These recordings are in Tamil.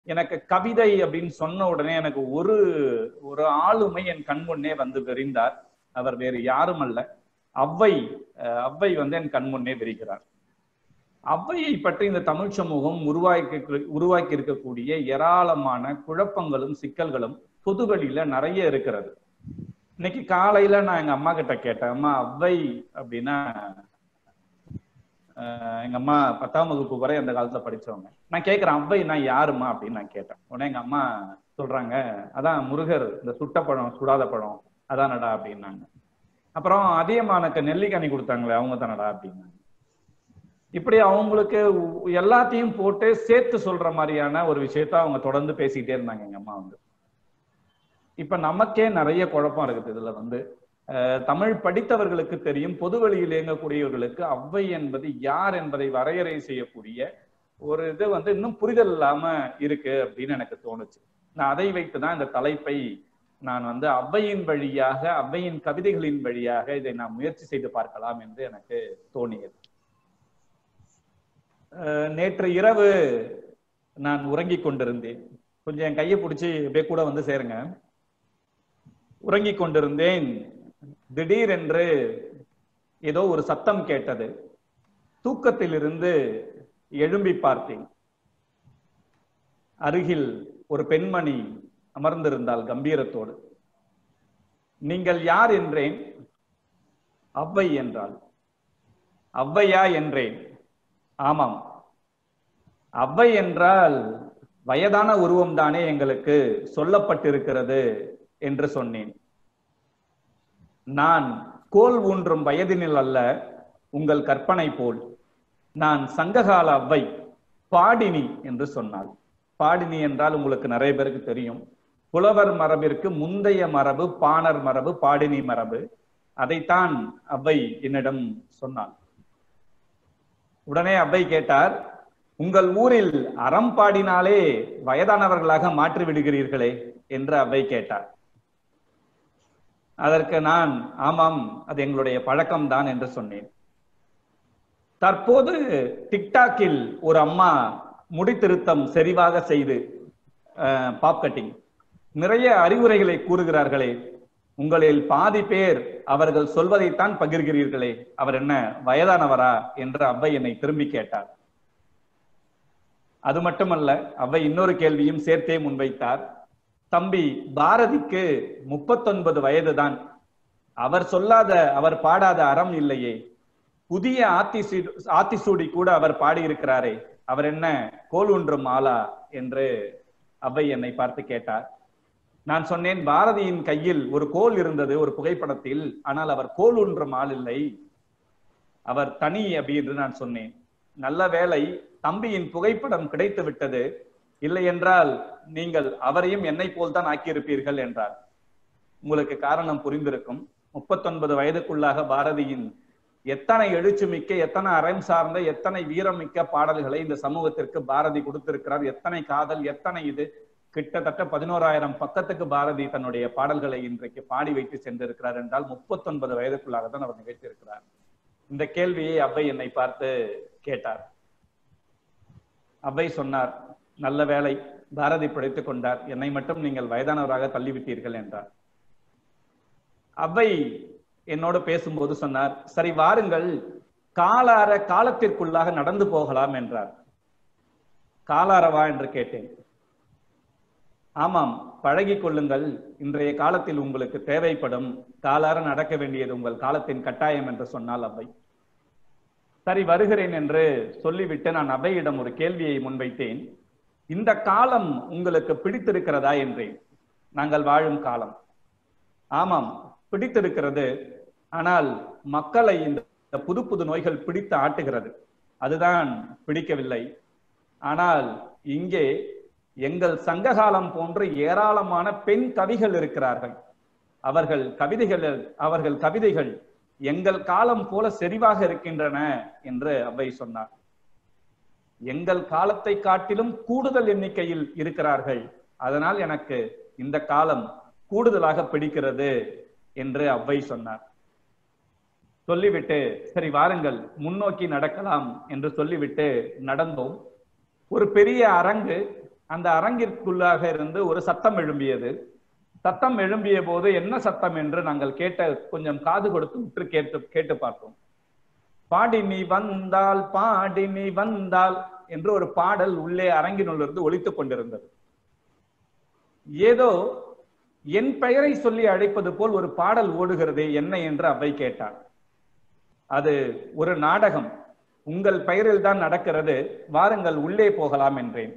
எனக்கு கவிதை அப்படின்னு சொன்ன உடனே எனக்கு ஒரு ஒரு ஆளுமை என் கண் முன்னே வந்து விரிந்தார் அவர் வேறு யாரும் அல்ல அவ்வை அஹ் அவ்வை வந்து என் கண் முன்னே விரிகிறார் அவ்வையை பற்றி இந்த தமிழ் சமூகம் உருவாக்கி உருவாக்கி இருக்கக்கூடிய ஏராளமான குழப்பங்களும் சிக்கல்களும் பொதுவெளியில நிறைய இருக்கிறது இன்னைக்கு காலையில நான் எங்க அம்மா கிட்ட கேட்டேன் அம்மா அவ்வை அப்படின்னா ஆஹ் எங்க அம்மா பத்தாம் வகுப்பு வரை அந்த காலத்துல படிச்சவங்க நான் கேட்கிறேன் அவ்வை நான் யாருமா அப்படின்னு நான் கேட்டேன் உடனே எங்க அம்மா சொல்றாங்க அதான் முருகர் இந்த சுட்ட பழம் சுடாத பழம் அதானடா அப்படின்னாங்க அப்புறம் அதியமானுக்கு நெல்லிக்கனி கொடுத்தாங்களே அவங்க தானடா அப்படின்னாங்க இப்படி அவங்களுக்கு உ- எல்லாத்தையும் போட்டு சேர்த்து சொல்ற மாதிரியான ஒரு விஷயத்த அவங்க தொடர்ந்து பேசிக்கிட்டே இருந்தாங்க எங்க அம்மா வந்து இப்ப நமக்கே நிறைய குழப்பம் இருக்குது இதுல வந்து அஹ், தமிழ் படித்தவர்களுக்கு தெரியும் பொதுவெளியில் இயங்கக்கூடியவர்களுக்கு அவ்வை என்பது யார் என்பதை வரையறை செய்யக்கூடிய ஒரு இது வந்து இன்னும் புரிதல் இல்லாம இருக்கு அப்படின்னு எனக்கு தோணுச்சு நான் அதை வைத்துதான் இந்த தலைப்பை நான் வந்து அவ்வையின் வழியாக அவ்வையின் கவிதைகளின் வழியாக இதை நான் முயற்சி செய்து பார்க்கலாம் என்று எனக்கு தோணியது அஹ், நேற்று இரவு நான் உறங்கிக் கொண்டிருந்தேன் கொஞ்சம் என் கையை பிடிச்சி அப்படியே கூட வந்து சேருங்க உறங்கிக் கொண்டிருந்தேன் திடீரென்று ஏதோ ஒரு சத்தம் கேட்டது தூக்கத்திலிருந்து எழும்பி பார்த்தேன் அருகில் ஒரு பெண்மணி அமர்ந்திருந்தாள் கம்பீரத்தோடு நீங்கள் யார் என்றேன் அவ்வை என்றாள் அவ்வையா என்றேன் ஆமாம் அவ்வை என்றால் வயதான உருவம் தானே எங்களுக்கு சொல்லப்பட்டிருக்கிறது என்று சொன்னேன் நான் கோல் ஊன்றும் வயதினில் அல்ல உங்கள் கற்பனை போல் நான் சங்ககால அவ்வை பாடினி என்று சொன்னாள் பாடினி என்றால் உங்களுக்கு நிறைய பேருக்கு தெரியும் புலவர் மரபிற்கு முந்தைய மரபு பாணர் மரபு பாடினி மரபு அதைத்தான் அவ்வை என்னிடம் சொன்னாள் உடனே அவ்வை கேட்டார் உங்கள் ஊரில் அறம் பாடினாலே வயதானவர்களாக மாற்றி விடுகிறீர்களே என்று அவ்வை கேட்டார் அதற்கு நான் ஆமாம் அது எங்களுடைய பழக்கம்தான் என்று சொன்னேன் தற்போது டிக்டாக்கில் ஒரு அம்மா முடித்திருத்தம் செறிவாக செய்து பாப் கட்டிங் நிறைய அறிவுரைகளை கூறுகிறார்களே உங்களில் பாதி பேர் அவர்கள் சொல்வதைத்தான் பகிர்கிறீர்களே அவர் என்ன வயதானவரா என்று அவ்வை என்னை திரும்பி கேட்டார் அது மட்டுமல்ல அவ்வை இன்னொரு கேள்வியும் சேர்த்தே முன்வைத்தார் தம்பி பாரதிக்கு முப்பத்தொன்பது வயதுதான் அவர் சொல்லாத அவர் பாடாத அறம் இல்லையே புதிய ஆத்திசூ ஆத்திசூடி கூட அவர் பாடியிருக்கிறாரே அவர் என்ன கோல் ஒன்றும் ஆளா என்று அவ்வை என்னை பார்த்து கேட்டார் நான் சொன்னேன் பாரதியின் கையில் ஒரு கோல் இருந்தது ஒரு புகைப்படத்தில் ஆனால் அவர் கோல் ஒன்றும் ஆள் இல்லை அவர் தனி அப்படி என்று நான் சொன்னேன் நல்ல வேளை தம்பியின் புகைப்படம் கிடைத்து விட்டது இல்லை என்றால் நீங்கள் அவரையும் என்னை போல்தான் ஆக்கியிருப்பீர்கள் என்றார் உங்களுக்கு காரணம் புரிந்திருக்கும் முப்பத்தொன்பது வயதுக்குள்ளாக பாரதியின் எத்தனை எழுச்சி மிக்க எத்தனை அறம் சார்ந்த எத்தனை வீரம் மிக்க பாடல்களை இந்த சமூகத்திற்கு பாரதி கொடுத்திருக்கிறார் எத்தனை காதல் எத்தனை இது கிட்டத்தட்ட பதினோராயிரம் பக்கத்துக்கு பாரதி தன்னுடைய பாடல்களை இன்றைக்கு பாடி வைத்து சென்றிருக்கிறார் என்றால் முப்பத்தொன்பது வயதுக்குள்ளாக தான் அவர் நிகழ்த்தியிருக்கிறார் இந்த கேள்வியை அவ்வை என்னை பார்த்து கேட்டார் அவ்வை சொன்னார் நல்ல வேலை பாரதி பிழைத்துக் கொண்டார் என்னை மட்டும் நீங்கள் வயதானவராக தள்ளிவிட்டீர்கள் என்றார் அவ்வை என்னோடு பேசும்போது சொன்னார் சரி வாருங்கள் காலார காலத்திற்குள்ளாக நடந்து போகலாம் என்றார் காலாரவா என்று கேட்டேன் ஆமாம் பழகிக் கொள்ளுங்கள் இன்றைய காலத்தில் உங்களுக்கு தேவைப்படும் காலார நடக்க வேண்டியது உங்கள் காலத்தின் கட்டாயம் என்று சொன்னால் அவ்வை சரி வருகிறேன் என்று சொல்லிவிட்டு நான் அவையிடம் ஒரு கேள்வியை முன்வைத்தேன் இந்த காலம் உங்களுக்கு பிடித்திருக்கிறதா என்றேன் நாங்கள் வாழும் காலம் ஆமாம் பிடித்திருக்கிறது ஆனால் மக்களை இந்த புது புது நோய்கள் பிடித்து ஆட்டுகிறது அதுதான் பிடிக்கவில்லை ஆனால் இங்கே எங்கள் சங்ககாலம் போன்று ஏராளமான பெண் கவிகள் இருக்கிறார்கள் அவர்கள் கவிதைகள் அவர்கள் கவிதைகள் எங்கள் காலம் போல செறிவாக இருக்கின்றன என்று அவ்வை சொன்னார் எங்கள் காலத்தை காட்டிலும் கூடுதல் எண்ணிக்கையில் இருக்கிறார்கள் அதனால் எனக்கு இந்த காலம் கூடுதலாக பிடிக்கிறது என்று அவ்வை சொன்னார் சொல்லிவிட்டு சரி வாருங்கள் முன்னோக்கி நடக்கலாம் என்று சொல்லிவிட்டு நடந்தோம் ஒரு பெரிய அரங்கு அந்த அரங்கிற்குள்ளாக இருந்து ஒரு சத்தம் எழும்பியது சத்தம் எழும்பிய போது என்ன சத்தம் என்று நாங்கள் கேட்ட கொஞ்சம் காது கொடுத்து உற்று கேட்டு கேட்டு பார்த்தோம் பாடி நீ வந்தால் பாடி நீ வந்தால் என்று ஒரு பாடல் உள்ளே அரங்கினுள்ளிருந்து ஒலித்துக் கொண்டிருந்தது ஏதோ என் பெயரை சொல்லி அழைப்பது போல் ஒரு பாடல் ஓடுகிறதே என்ன என்று அவை கேட்டார் அது ஒரு நாடகம் உங்கள் பெயரில் தான் நடக்கிறது வாருங்கள் உள்ளே போகலாம் என்றேன்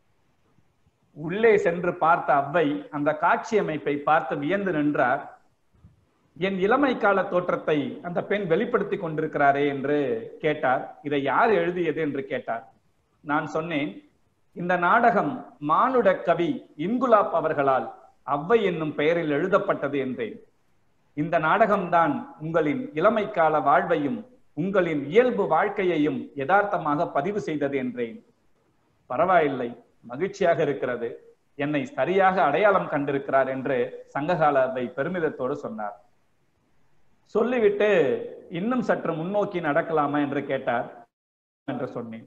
உள்ளே சென்று பார்த்த அவ்வை அந்த காட்சி அமைப்பை பார்த்து வியந்து நின்றார் என் இளமை கால தோற்றத்தை அந்த பெண் வெளிப்படுத்தி கொண்டிருக்கிறாரே என்று கேட்டார் இதை யார் எழுதியது என்று கேட்டார் நான் சொன்னேன் இந்த நாடகம் மானுட கவி இன்குலாப் அவர்களால் அவ்வை என்னும் பெயரில் எழுதப்பட்டது என்றேன் இந்த நாடகம்தான் உங்களின் இளமை கால வாழ்வையும் உங்களின் இயல்பு வாழ்க்கையையும் யதார்த்தமாக பதிவு செய்தது என்றேன் பரவாயில்லை மகிழ்ச்சியாக இருக்கிறது என்னை சரியாக அடையாளம் கண்டிருக்கிறார் என்று சங்ககால அவை பெருமிதத்தோடு சொன்னார் சொல்லிவிட்டு இன்னும் சற்று முன்னோக்கி நடக்கலாமா என்று கேட்டார் என்று சொன்னேன்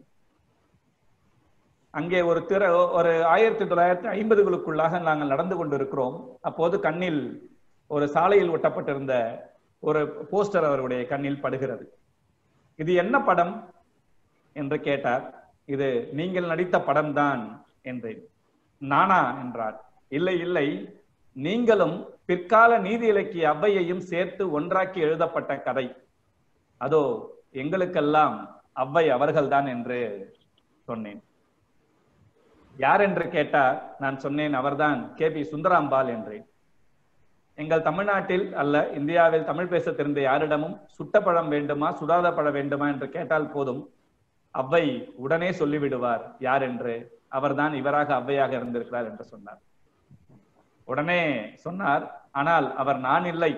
அங்கே ஒரு திற ஒரு ஆயிரத்தி தொள்ளாயிரத்தி ஐம்பதுகளுக்குள்ளாக நாங்கள் நடந்து கொண்டிருக்கிறோம் அப்போது கண்ணில் ஒரு சாலையில் ஒட்டப்பட்டிருந்த ஒரு போஸ்டர் அவருடைய கண்ணில் படுகிறது இது என்ன படம் என்று கேட்டார் இது நீங்கள் நடித்த படம்தான் என்றேன் நானா என்றார் இல்லை இல்லை நீங்களும் பிற்கால நீதி இலக்கிய அவ்வையையும் சேர்த்து ஒன்றாக்கி எழுதப்பட்ட கதை அதோ எங்களுக்கெல்லாம் அவ்வை அவர்கள்தான் என்று சொன்னேன் யார் என்று கேட்டார் நான் சொன்னேன் அவர்தான் கே பி சுந்தராம்பாள் என்றேன் எங்கள் தமிழ்நாட்டில் அல்ல இந்தியாவில் தமிழ் பேச தெரிந்த யாரிடமும் சுட்ட பழம் வேண்டுமா சுடாத பழம் வேண்டுமா என்று கேட்டால் போதும் அவ்வை உடனே சொல்லிவிடுவார் யார் என்று அவர்தான் இவராக அவ்வையாக இருந்திருக்கிறார் என்று சொன்னார் உடனே சொன்னார் ஆனால் அவர் நான் இல்லை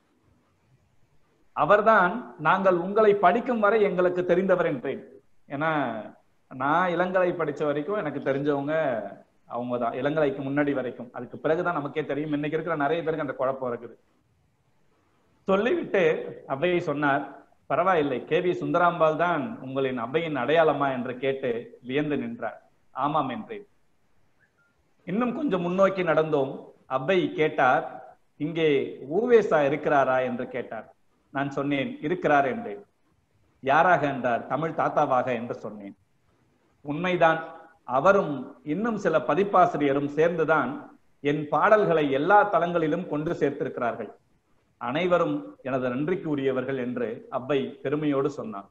அவர்தான் நாங்கள் உங்களை படிக்கும் வரை எங்களுக்கு தெரிந்தவர் என்றேன் ஏன்னா நான் இளங்கலை படிச்ச வரைக்கும் எனக்கு தெரிஞ்சவங்க அவங்க தான் இளங்கலைக்கு முன்னாடி வரைக்கும் அதுக்கு பிறகுதான் நமக்கே தெரியும் இன்னைக்கு இருக்கிற நிறைய பேருக்கு அந்த குழப்பம் இருக்குது சொல்லிவிட்டு அவ்வையை சொன்னார் பரவாயில்லை கே வி சுந்தராம்பாள் தான் உங்களின் அவ்வையின் அடையாளமா என்று கேட்டு வியந்து நின்றார் ஆமாம் என்றேன் இன்னும் கொஞ்சம் முன்னோக்கி நடந்தோம் அவ்வை கேட்டார் இங்கே ஊவேசா இருக்கிறாரா என்று கேட்டார் நான் சொன்னேன் இருக்கிறார் என்றேன் யாராக என்றார் தமிழ் தாத்தாவாக என்று சொன்னேன் உண்மைதான் அவரும் இன்னும் சில பதிப்பாசிரியரும் சேர்ந்துதான் என் பாடல்களை எல்லா தளங்களிலும் கொண்டு சேர்த்திருக்கிறார்கள் அனைவரும் எனது நன்றிக்கு உரியவர்கள் என்று அவ்வை பெருமையோடு சொன்னார்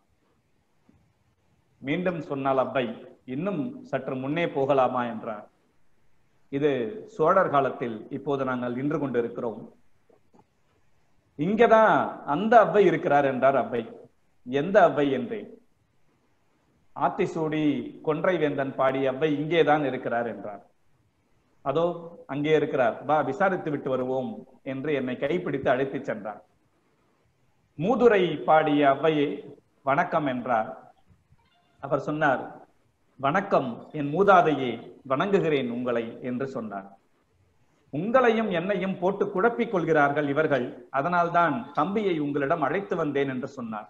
மீண்டும் சொன்னால் அவ்வை இன்னும் சற்று முன்னே போகலாமா என்றார் இது சோழர் காலத்தில் இப்போது நாங்கள் நின்று கொண்டிருக்கிறோம் இங்கதான் அந்த அவ்வை இருக்கிறார் என்றார் அவ்வை எந்த அவ்வை என்றேன் ஆத்திசூடி கொன்றை வேந்தன் பாடிய அவ்வை இங்கேதான் இருக்கிறார் என்றார் அதோ அங்கே இருக்கிறார் வா விசாரித்து விட்டு வருவோம் என்று என்னை கைப்பிடித்து அழைத்து சென்றார் மூதுரை பாடிய அவ்வையே வணக்கம் என்றார் அவர் சொன்னார் வணக்கம் என் மூதாதையே வணங்குகிறேன் உங்களை என்று சொன்னார் உங்களையும் என்னையும் போட்டு குழப்பிக் கொள்கிறார்கள் இவர்கள் அதனால்தான் தம்பியை உங்களிடம் அழைத்து வந்தேன் என்று சொன்னார்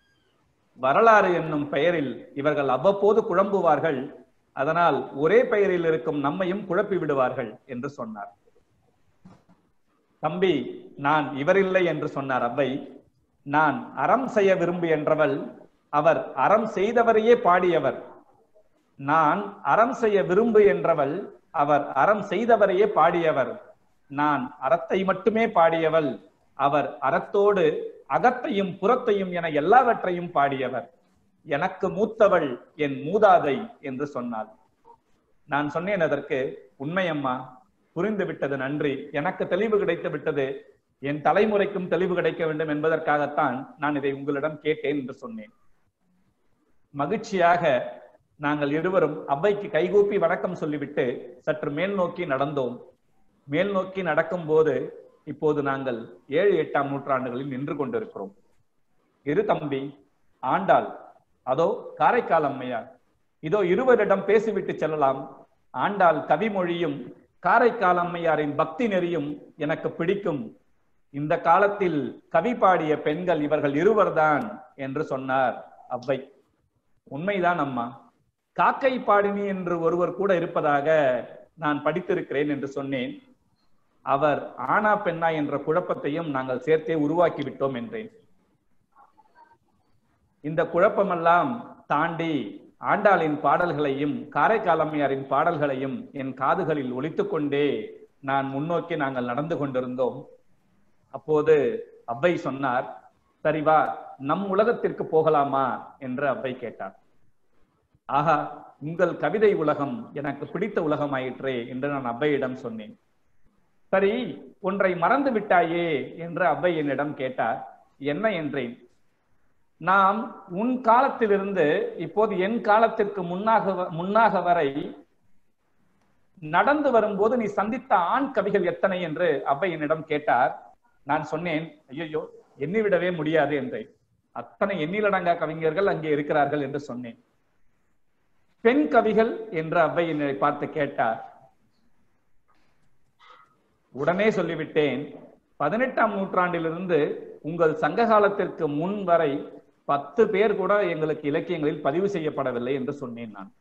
வரலாறு என்னும் பெயரில் இவர்கள் அவ்வப்போது குழம்புவார்கள் அதனால் ஒரே பெயரில் இருக்கும் நம்மையும் குழப்பி விடுவார்கள் என்று சொன்னார் தம்பி நான் இவரில்லை என்று சொன்னார் அவ்வை நான் அறம் செய்ய விரும்பு என்றவள் அவர் அறம் செய்தவரையே பாடியவர் நான் அறம் செய்ய விரும்பு என்றவள் அவர் அறம் செய்தவரையே பாடியவர் நான் அறத்தை மட்டுமே பாடியவள் அவர் அறத்தோடு அகத்தையும் புறத்தையும் என எல்லாவற்றையும் பாடியவர் எனக்கு மூத்தவள் என் மூதாதை என்று சொன்னாள் நான் சொன்னேன் அதற்கு உண்மையம்மா புரிந்து விட்டது நன்றி எனக்கு தெளிவு கிடைத்து விட்டது என் தலைமுறைக்கும் தெளிவு கிடைக்க வேண்டும் என்பதற்காகத்தான் நான் இதை உங்களிடம் கேட்டேன் என்று சொன்னேன் மகிழ்ச்சியாக நாங்கள் இருவரும் அவ்வைக்கு கைகூப்பி வணக்கம் சொல்லிவிட்டு சற்று மேல் நோக்கி நடந்தோம் மேல் நோக்கி நடக்கும் போது இப்போது நாங்கள் ஏழு எட்டாம் நூற்றாண்டுகளில் நின்று கொண்டிருக்கிறோம் இரு தம்பி ஆண்டாள் அதோ காரைக்கால் அம்மையார் இதோ இருவரிடம் பேசிவிட்டு செல்லலாம் ஆண்டாள் கவிமொழியும் காரைக்கால் அம்மையாரின் பக்தி நெறியும் எனக்கு பிடிக்கும் இந்த காலத்தில் கவி பாடிய பெண்கள் இவர்கள் இருவர்தான் என்று சொன்னார் அவ்வை உண்மைதான் அம்மா காக்கை பாடினி என்று ஒருவர் கூட இருப்பதாக நான் படித்திருக்கிறேன் என்று சொன்னேன் அவர் ஆனா பெண்ணா என்ற குழப்பத்தையும் நாங்கள் சேர்த்தே உருவாக்கி விட்டோம் என்றேன் இந்த குழப்பமெல்லாம் தாண்டி ஆண்டாளின் பாடல்களையும் காரைக்காலம்மையாரின் பாடல்களையும் என் காதுகளில் ஒலித்துக் கொண்டே நான் முன்னோக்கி நாங்கள் நடந்து கொண்டிருந்தோம் அப்போது அவ்வை சொன்னார் சரி வா நம் உலகத்திற்கு போகலாமா என்று அவ்வை கேட்டார் ஆஹா உங்கள் கவிதை உலகம் எனக்கு பிடித்த உலகம் ஆயிற்றே என்று நான் அவ்வையிடம் சொன்னேன் சரி ஒன்றை மறந்து விட்டாயே என்று அவ்வை என்னிடம் கேட்டார் என்ன என்றேன் நாம் உன் காலத்திலிருந்து இப்போது என் காலத்திற்கு முன்னாக வ- முன்னாக வரை நடந்து வரும்போது நீ சந்தித்த ஆண் கவிகள் எத்தனை என்று அவ்வை என்னிடம் கேட்டார் நான் சொன்னேன் ஐயோ எண்ணிவிடவே முடியாது என்றேன் அத்தனை எண்ணிலடங்கா கவிஞர்கள் அங்கே இருக்கிறார்கள் என்று சொன்னேன் பெண் கவிகள் என்று அவ்வை என்னை பார்த்து கேட்டார் உடனே சொல்லிவிட்டேன் பதினெட்டாம் நூற்றாண்டிலிருந்து உங்கள் சங்க காலத்திற்கு முன் வரை பத்து பேர் கூட எங்களுக்கு இலக்கியங்களில் பதிவு செய்யப்படவில்லை என்று சொன்னேன் நான்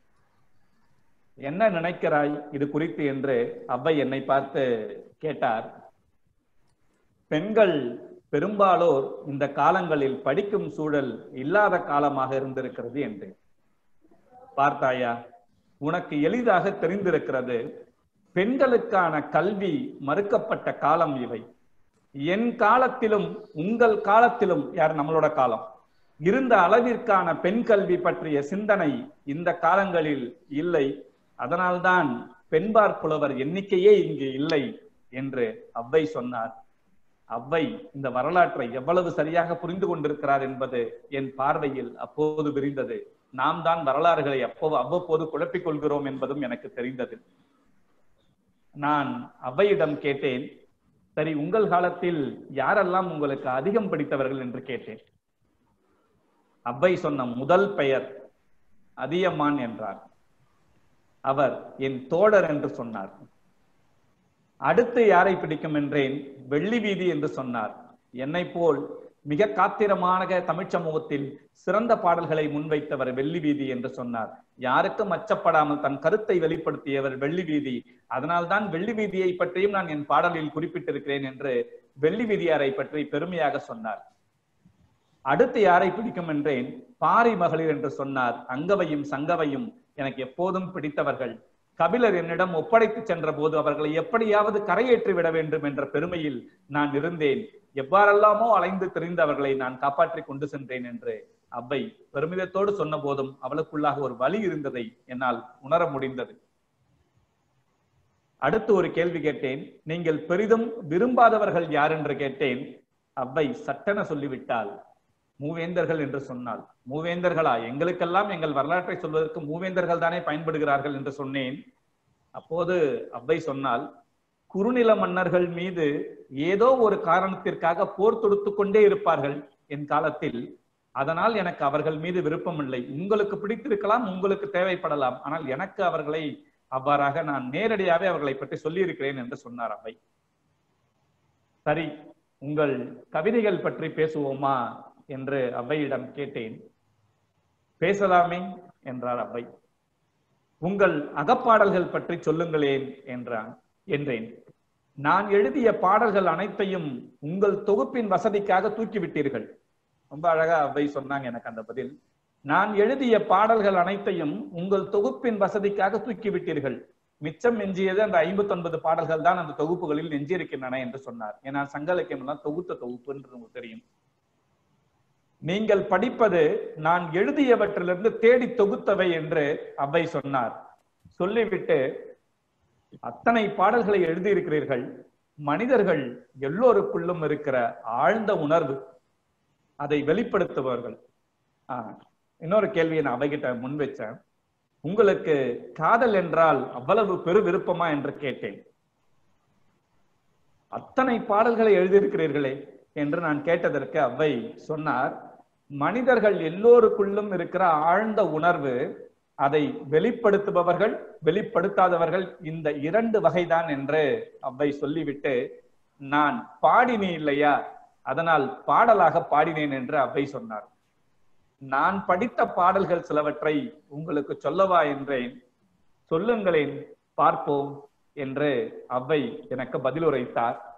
என்ன நினைக்கிறாய் இது குறித்து என்று அவ்வை என்னை பார்த்து கேட்டார் பெண்கள் பெரும்பாலோர் இந்த காலங்களில் படிக்கும் சூழல் இல்லாத காலமாக இருந்திருக்கிறது என்று பார்த்தாயா உனக்கு எளிதாக தெரிந்திருக்கிறது பெண்களுக்கான கல்வி மறுக்கப்பட்ட காலம் இவை என் காலத்திலும் உங்கள் காலத்திலும் யார் நம்மளோட காலம் இருந்த அளவிற்கான பெண் கல்வி பற்றிய சிந்தனை இந்த காலங்களில் இல்லை அதனால்தான் பெண்பார் புலவர் எண்ணிக்கையே இங்கு இல்லை என்று அவ்வை சொன்னார் அவ்வை இந்த வரலாற்றை எவ்வளவு சரியாக புரிந்து கொண்டிருக்கிறார் என்பது என் பார்வையில் அப்போது விரிந்தது நாம் தான் வரலாறுகளை அப்போ அவ்வப்போது குழப்பிக் கொள்கிறோம் என்பதும் எனக்கு தெரிந்தது நான் அவ்வையிடம் கேட்டேன் சரி உங்கள் காலத்தில் யாரெல்லாம் உங்களுக்கு அதிகம் படித்தவர்கள் என்று கேட்டேன் அவ்வை சொன்ன முதல் பெயர் அதியமான் என்றார் அவர் என் தோழர் என்று சொன்னார் அடுத்து யாரை பிடிக்கும் என்றேன் வெள்ளி வீதி என்று சொன்னார் என்னை போல் மிக காத்திரமான தமிழ் சமூகத்தில் சிறந்த பாடல்களை முன்வைத்தவர் வெள்ளி வீதி என்று சொன்னார் யாருக்கும் அச்சப்படாமல் தன் கருத்தை வெளிப்படுத்தியவர் வெள்ளி வீதி அதனால்தான் வெள்ளி வீதியை பற்றியும் நான் என் பாடலில் குறிப்பிட்டிருக்கிறேன் என்று வெள்ளி வீதியாரை பற்றி பெருமையாக சொன்னார் அடுத்து யாரை பிடிக்கும் என்றேன் பாரி மகளிர் என்று சொன்னார் அங்கவையும் சங்கவையும் எனக்கு எப்போதும் பிடித்தவர்கள் கபிலர் என்னிடம் ஒப்படைத்து சென்ற போது அவர்களை எப்படியாவது கரையேற்றி விட வேண்டும் என்ற பெருமையில் நான் இருந்தேன் எவ்வாறெல்லாமோ அலைந்து திரிந்து அவர்களை நான் காப்பாற்றி கொண்டு சென்றேன் என்று அவ்வை பெருமிதத்தோடு சொன்ன போதும் அவளுக்குள்ளாக ஒரு வலி இருந்ததை என்னால் உணர முடிந்தது அடுத்து ஒரு கேள்வி கேட்டேன் நீங்கள் பெரிதும் விரும்பாதவர்கள் யார் என்று கேட்டேன் அவ்வை சட்டென சொல்லிவிட்டால் மூவேந்தர்கள் என்று சொன்னால் மூவேந்தர்களா எங்களுக்கெல்லாம் எங்கள் வரலாற்றை சொல்வதற்கு மூவேந்தர்கள் தானே பயன்படுகிறார்கள் என்று சொன்னேன் அப்போது அவ்வை சொன்னால் குறுநில மன்னர்கள் மீது ஏதோ ஒரு காரணத்திற்காக போர் தொடுத்து கொண்டே இருப்பார்கள் என் காலத்தில் அதனால் எனக்கு அவர்கள் மீது விருப்பம் இல்லை உங்களுக்கு பிடித்திருக்கலாம் உங்களுக்கு தேவைப்படலாம் ஆனால் எனக்கு அவர்களை அவ்வாறாக நான் நேரடியாவே அவர்களை பற்றி சொல்லி இருக்கிறேன் என்று சொன்னார் அவ்வை சரி உங்கள் கவிதைகள் பற்றி பேசுவோமா என்று அவ்வையிடம் கேட்டேன் பேசலாமே என்றார் அவ்வை உங்கள் அகப்பாடல்கள் பற்றி சொல்லுங்களேன் என்றான் என்றேன் நான் எழுதிய பாடல்கள் அனைத்தையும் உங்கள் தொகுப்பின் வசதிக்காக தூக்கிவிட்டீர்கள் ரொம்ப அழகா அவ்வை சொன்னாங்க எனக்கு அந்த பதில் நான் எழுதிய பாடல்கள் அனைத்தையும் உங்கள் தொகுப்பின் வசதிக்காக தூக்கிவிட்டீர்கள் மிச்சம் எஞ்சியது அந்த ஐம்பத்தி ஒன்பது பாடல்கள் தான் அந்த தொகுப்புகளில் எஞ்சியிருக்கின்றன என்று சொன்னார் ஏன்னா சங்க இலக்கியம் எல்லாம் தொகுத்த தொகுப்பு என்று உங்களுக்கு தெரியும் நீங்கள் படிப்பது நான் எழுதியவற்றிலிருந்து தேடி தொகுத்தவை என்று அவ்வை சொன்னார் சொல்லிவிட்டு அத்தனை பாடல்களை எழுதியிருக்கிறீர்கள் மனிதர்கள் எல்லோருக்குள்ளும் இருக்கிற ஆழ்ந்த உணர்வு அதை வெளிப்படுத்துபவர்கள் ஆஹ் இன்னொரு கேள்வியை நான் அவைகிட்ட முன் வச்சேன் உங்களுக்கு காதல் என்றால் அவ்வளவு பெரு விருப்பமா என்று கேட்டேன் அத்தனை பாடல்களை எழுதியிருக்கிறீர்களே என்று நான் கேட்டதற்கு அவ்வை சொன்னார் மனிதர்கள் எல்லோருக்குள்ளும் இருக்கிற ஆழ்ந்த உணர்வு அதை வெளிப்படுத்துபவர்கள் வெளிப்படுத்தாதவர்கள் இந்த இரண்டு வகைதான் என்று அவ்வை சொல்லிவிட்டு நான் பாடினேன் இல்லையா அதனால் பாடலாக பாடினேன் என்று அவ்வை சொன்னார் நான் படித்த பாடல்கள் சிலவற்றை உங்களுக்கு சொல்லவா என்றேன் சொல்லுங்களேன் பார்ப்போம் என்று அவ்வை எனக்கு பதில் உரைத்தார்